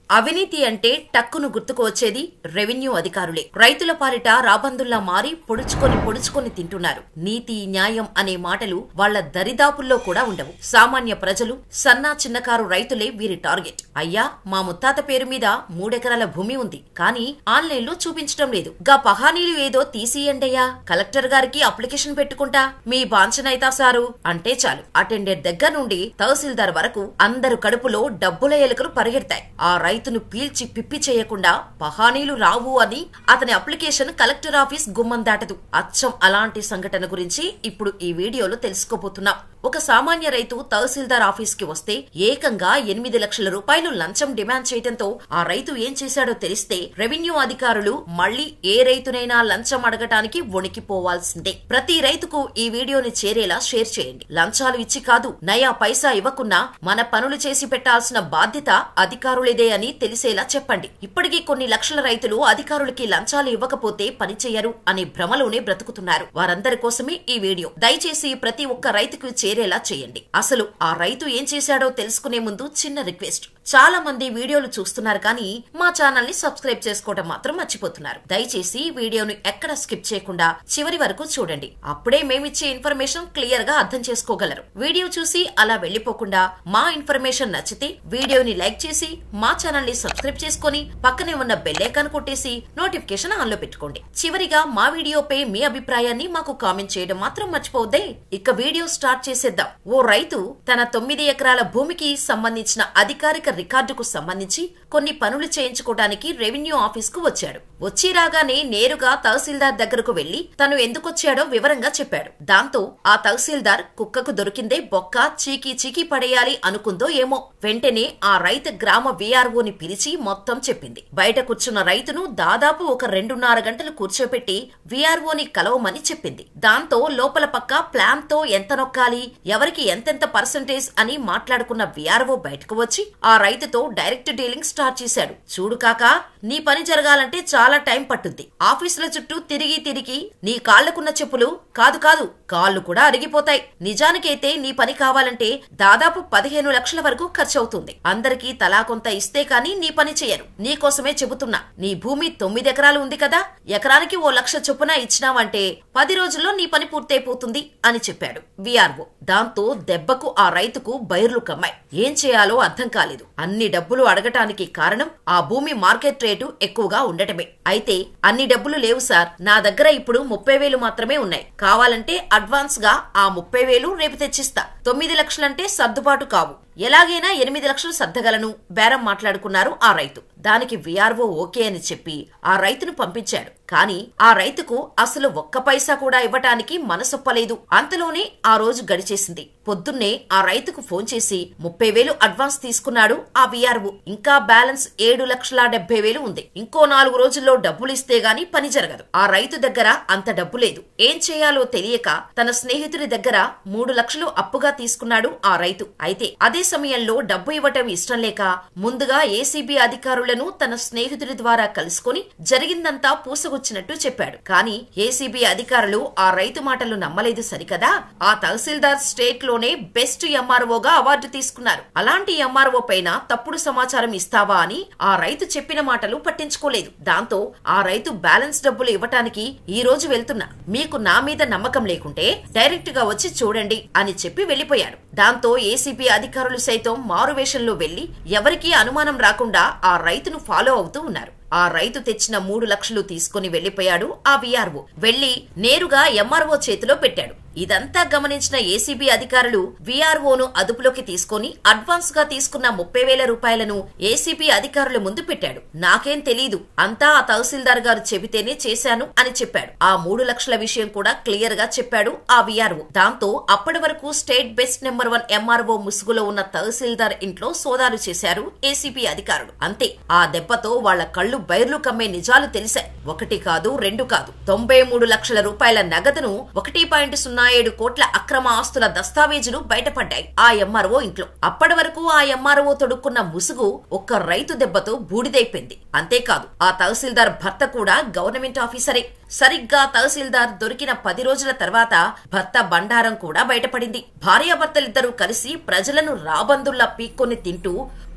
అవినీతి అంటే టక్కును గుర్తుకు వచ్చేది రెవెన్యూ అధికారులే రైతుల పాలిట రాబందుల్లా మారి పొడుచుకొని పొడుచుకొని తింటున్నారు నీతి న్యాయం అనే మాటలు వాళ్ల దరిదాపుల్లో కూడా ఉండవు సామాన్య ప్రజలు సన్నా చిన్నకారు రైతులే వీరి టార్గెట్ అయ్యా మా ముత్తాత పేరు మీద మూడెకరాల భూమి ఉంది కానీ ఆన్లైన్ లో చూపించడం లేదు గా పహానీలు ఏదో తీసియండయ్యా కలెక్టర్ గారికి అప్లికేషన్ పెట్టుకుంటా మీ బాంచనైతా సారు అంటే చాలు అటెండెంట్ దగ్గర నుండి తహసీల్దార్ వరకు అందరు కడుపులో డబ్బుల ఎలుకలు పరిగెడతాయి ఆ రైతును పీల్చి పిప్పి చేయకుండా పహానీలు రావు అని అతని అప్లికేషన్ కలెక్టర్ ఆఫీస్ గుమ్మం దాటదు అచ్చం అలాంటి సంఘటన గురించి ఇప్పుడు ఈ వీడియోలో తెలుసుకోబోతున్నాం ఒక సామాన్య రైతు తహసీల్దార్ ఆఫీస్ కి వస్తే ఏకంగా ఎనిమిది లక్షల రూపాయలు లంచం డిమాండ్ చేయడంతో ఆ రైతు ఏం చేశాడో తెలిస్తే రెవెన్యూ అధికారులు మళ్లీ ఏ రైతునైనా లంచం అడగటానికి వణికిపోవాల్సిందే ప్రతి రైతుకు ఈ వీడియోని చేరేలా షేర్ చేయండి లంచాలు ఇచ్చి కాదు నయా పైసా ఇవ్వకున్నా మన పనులు చేసి పెట్టాల్సిన బాధ్యత అధికారులేదే అని తెలిసేలా చెప్పండి ఇప్పటికీ కొన్ని లక్షల రైతులు అధికారులకి లంచాలు ఇవ్వకపోతే పని చేయరు అనే భ్రమలోనే బ్రతుకుతున్నారు వారందరి కోసమే ఈ వీడియో దయచేసి ప్రతి ఒక్క రైతుకు చేరేలా చేయండి అసలు ఆ రైతు ఏం చేశాడో తెలుసుకునే ముందు చిన్న రిక్వెస్ట్ చాలా మంది వీడియోలు చూస్తున్నారు కానీ మా ఛానల్ ని సబ్స్క్రైబ్ చేసుకోవడం మాత్రం మర్చిపోతున్నారు దయచేసి వీడియోను ఎక్కడ స్కిప్ చేయకుండా చివరి వరకు చూడండి అప్పుడే మేమిచ్చే ఇన్ఫర్మేషన్ క్లియర్ గా అర్థం చేసుకోగలరు వీడియో చూసి అలా వెళ్లిపోకుండా మా ఇన్ఫర్మేషన్ నచ్చితే వీడియోని లైక్ చేసి మా ఛానల్ ని సబ్స్క్రైబ్ చేసుకుని పక్కనే ఉన్న బెల్ ఐకాన్ కొట్టేసి నోటిఫికేషన్ ఆన్ లో పెట్టుకోండి చివరిగా మా వీడియోపై మీ అభిప్రాయాన్ని మాకు కామెంట్ చేయడం మాత్రం మర్చిపోవద్దే ఇక వీడియో స్టార్ట్ చేసేద్దాం ఓ రైతు తన తొమ్మిది ఎకరాల భూమికి సంబంధించిన అధికారిక రికార్డుకు సంబంధించి కొన్ని పనులు చేయించుకోవడానికి రెవెన్యూ ఆఫీస్ కు వచ్చాడు వచ్చి రాగానే నేరుగా తహసీల్దార్ దగ్గరకు వెళ్లి తను ఎందుకొచ్చాడో వివరంగా చెప్పాడు దాంతో ఆ తహసీల్దార్ కుక్కకు దొరికిందే బొక్క చీకి చీకి పడేయాలి అనుకుందో ఏమో వెంటనే ఆ రైతు గ్రామ విఆర్ఓని పిలిచి మొత్తం చెప్పింది బయట కూర్చున్న రైతును దాదాపు ఒక రెండున్నర గంటలు కూర్చోపెట్టి విఆర్ఓని కలవమని చెప్పింది దాంతో లోపల పక్క ప్లాన్ తో ఎంత నొక్కాలి ఎవరికి ఎంతెంత పర్సంటేజ్ అని మాట్లాడుకున్న విఆర్ఓ బయటకు వచ్చి ఆ రైతుతో డైరెక్ట్ డీలింగ్ స్టార్ట్ చేశాడు చూడు కాకా నీ పని జరగాలంటే చాలా టైం పట్టుద్ది ఆఫీసుల చుట్టూ తిరిగి తిరిగి నీ కాళ్లకున్న చెప్పులు కాదు కాదు కాళ్ళు కూడా అరిగిపోతాయి నిజానికైతే నీ పని కావాలంటే దాదాపు పదిహేను లక్షల వరకు ఖర్చవుతుంది అందరికీ తలా కొంత ఇస్తే కాని నీ పని చేయరు నీకోసమే చెబుతున్నా నీ భూమి తొమ్మిది ఎకరాలు ఉంది కదా ఎకరానికి ఓ లక్ష చొప్పున ఇచ్చినావంటే పది రోజుల్లో నీ పని పూర్తయిపోతుంది అని చెప్పాడు విఆర్ఓ దాంతో దెబ్బకు ఆ రైతుకు బైర్లు కమ్మాయి ఏం చేయాలో అర్థం కాలేదు అన్ని డబ్బులు అడగటానికి కారణం ఆ భూమి మార్కెట్ రేటు ఎక్కువగా ఉండటమే అయితే అన్ని డబ్బులు లేవు సార్ నా దగ్గర ఇప్పుడు ముప్పై వేలు మాత్రమే ఉన్నాయి కావాలంటే అడ్వాన్స్ గా ఆ ముప్పై వేలు రేపు తెచ్చిస్తా తొమ్మిది లక్షలంటే సర్దుబాటు కావు ఎలాగైనా ఎనిమిది లక్షలు సర్దగలను బేరం మాట్లాడుకున్నారు ఆ రైతు దానికి విఆర్ఓ ఓకే అని చెప్పి ఆ రైతును పంపించాడు కానీ ఆ రైతుకు అసలు ఒక్క పైసా కూడా ఇవ్వటానికి మనసొప్పలేదు అంతలోనే ఆ రోజు గడిచేసింది పొద్దున్నే ఆ రైతుకు ఫోన్ చేసి ముప్పై వేలు అడ్వాన్స్ తీసుకున్నాడు ఆ విఆర్ఓ ఇంకా బ్యాలెన్స్ ఏడు లక్షల డెబ్బై వేలు ఉంది ఇంకో నాలుగు రోజుల్లో డబ్బులు ఇస్తే గాని పని జరగదు ఆ రైతు దగ్గర అంత డబ్బు లేదు ఏం చేయాలో తెలియక తన స్నేహితుడి దగ్గర మూడు లక్షలు అప్పుగా తీసుకున్నాడు ఆ రైతు అయితే అదే సమయంలో డబ్బు ఇవ్వటం ఇష్టం లేక ముందుగా ఏసీబీ అధికారులను తన స్నేహితుడి ద్వారా కలుసుకుని జరిగిందంతా పూసగుచ్చినట్టు చెప్పాడు కానీ ఏసీబీ అధికారులు ఆ రైతు మాటలు నమ్మలేదు సరికదా ఆ తహసీల్దార్ స్టేట్ లోనే బెస్ట్ ఎంఆర్ఓగా అవార్డు తీసుకున్నారు అలాంటి ఎంఆర్ఓ పైన తప్పుడు సమాచారం ఇస్తావా అని ఆ రైతు చెప్పిన మాటలు పట్టించుకోలేదు దాంతో ఆ రైతు బ్యాలెన్స్ డబ్బులు ఇవ్వటానికి ఈ రోజు వెళ్తున్నా మీకు నా మీద నమ్మకం లేకుంటే డైరెక్ట్ గా వచ్చి చూడండి అని చెప్పి వెళ్లిపోయాడు దాంతో ఏసీపీ అధికారులు సైతం మారువేషంలో వెళ్లి ఎవరికీ అనుమానం రాకుండా ఆ రైతును ఫాలో అవుతూ ఉన్నారు ఆ రైతు తెచ్చిన మూడు లక్షలు తీసుకుని వెళ్లిపోయాడు ఆ విఆర్ఓ వెళ్లి నేరుగా ఎంఆర్ఓ చేతిలో పెట్టాడు ఇదంతా గమనించిన ఏసీబీ అధికారులు విఆర్ఓను అదుపులోకి తీసుకుని అడ్వాన్స్ గా తీసుకున్న ముప్పై వేల రూపాయలను ఏసీబీ అధికారుల ముందు పెట్టాడు నాకేం తెలీదు అంతా ఆ తహసీల్దార్ గారు చెబితేనే చేశాను అని చెప్పాడు ఆ మూడు లక్షల విషయం కూడా క్లియర్ గా చెప్పాడు ఆ విఆర్ఓ దాంతో అప్పటి వరకు state best number one MRO ముసుగులో ఉన్న తహసీల్దార్ ఇంట్లో సోదాలు చేశారు ఏసీబీ అధికారులు అంతే ఆ దెబ్బతో వాళ్ల కళ్ళు బైర్లు కమ్మే నిజాలు తెలిసాయి ఒకటి కాదు రెండు కాదు తొంభై మూడు లక్షల రూపాయల నగదును ఒకటి పాయింట్ సున్నా ఏడు కోట్ల అక్రమ ఆస్తుల దస్తావేజులు బయటపడ్డాయి ఆ ఎంఆర్ఓ ఇంట్లో అప్పటి వరకు ఆ ఎంఆర్ఓ తొడుక్కున్న ముసుగు ఒక్క రైతు దెబ్బతో బూడిదైపోయింది అంతేకాదు ఆ తహసీల్దార్ భర్త కూడా గవర్నమెంట్ ఆఫీసరే సరిగ్గా తహసీల్దార్ దొరికిన పది రోజుల తర్వాత భర్త బండారం కూడా బయటపడింది భార్యాభర్తలిద్దరూ కలిసి ప్రజలను రాబందుల్లా పీక్కొని తింటూ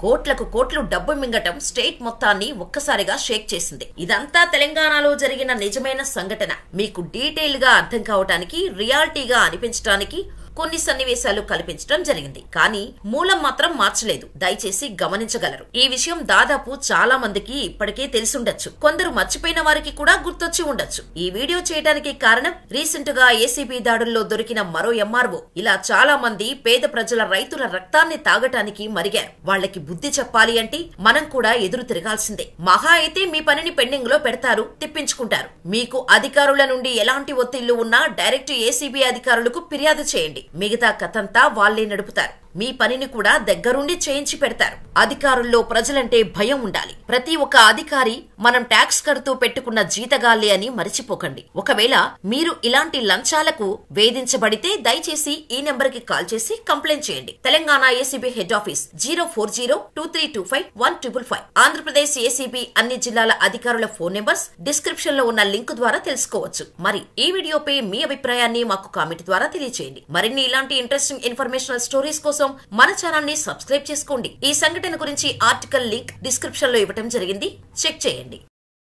కోట్లకు కోట్లు డబ్బు మింగటం స్టేట్ మొత్తాన్ని ఒక్కసారిగా షేక్ చేసింది ఇదంతా తెలంగాణలో జరిగిన నిజమైన సంఘటన మీకు డీటెయిల్ గా అర్థం కావటానికి రియాలిటీగా అనిపించడానికి కొన్ని సన్నివేశాలు కల్పించడం జరిగింది కానీ మూలం మాత్రం మార్చలేదు దయచేసి గమనించగలరు ఈ విషయం దాదాపు చాలా మందికి ఇప్పటికే తెలిసుండొచ్చు కొందరు మర్చిపోయిన వారికి కూడా గుర్తొచ్చి ఉండొచ్చు ఈ వీడియో చేయడానికి కారణం రీసెంట్ గా ఏసీబీ దాడుల్లో దొరికిన మరో ఎంఆర్ఓ ఇలా చాలా మంది పేద ప్రజల రైతుల రక్తాన్ని తాగటానికి మరిగారు వాళ్ళకి బుద్ధి చెప్పాలి అంటే మనం కూడా ఎదురు తిరగాల్సిందే మహా అయితే మీ పనిని పెండింగ్ లో పెడతారు తిప్పించుకుంటారు మీకు అధికారుల నుండి ఎలాంటి ఒత్తిళ్లు ఉన్నా డైరెక్ట్ ఏసీబీ అధికారులకు ఫిర్యాదు చేయండి మిగతా కథంతా వాళ్లే నడుపుతారు మీ పనిని కూడా దగ్గరుండి చేయించి పెడతారు అధికారుల్లో ప్రజలంటే భయం ఉండాలి ప్రతి ఒక్క అధికారి మనం ట్యాక్స్ కడుతూ పెట్టుకున్న జీతగాళ్లే అని మరిచిపోకండి ఒకవేళ మీరు ఇలాంటి లంచాలకు వేధించబడితే దయచేసి ఈ నెంబర్ కి కాల్ చేసి కంప్లైంట్ చేయండి Telangana ACB head office zero four zero two three two five one triple five Andhra Pradesh ACB అన్ని జిల్లాల అధికారుల ఫోన్ నెంబర్స్ డిస్క్రిప్షన్ లో ఉన్న లింక్ ద్వారా తెలుసుకోవచ్చు మరి ఈ వీడియోపై మీ అభిప్రాయాన్ని మాకు కామెంట్ ద్వారా తెలియజేయండి మరిన్ని ఇలాంటి ఇంట్రెస్టింగ్ ఇన్ఫర్మేషనల్ స్టోరీస్ కోసం మన ఛానల్ ని సబ్స్క్రైబ్ చేసుకోండి ఈ సంఘటన గురించి ఆర్టికల్ లింక్ డిస్క్రిప్షన్ లో ఇవ్వటం జరిగింది చెక్ చేయండి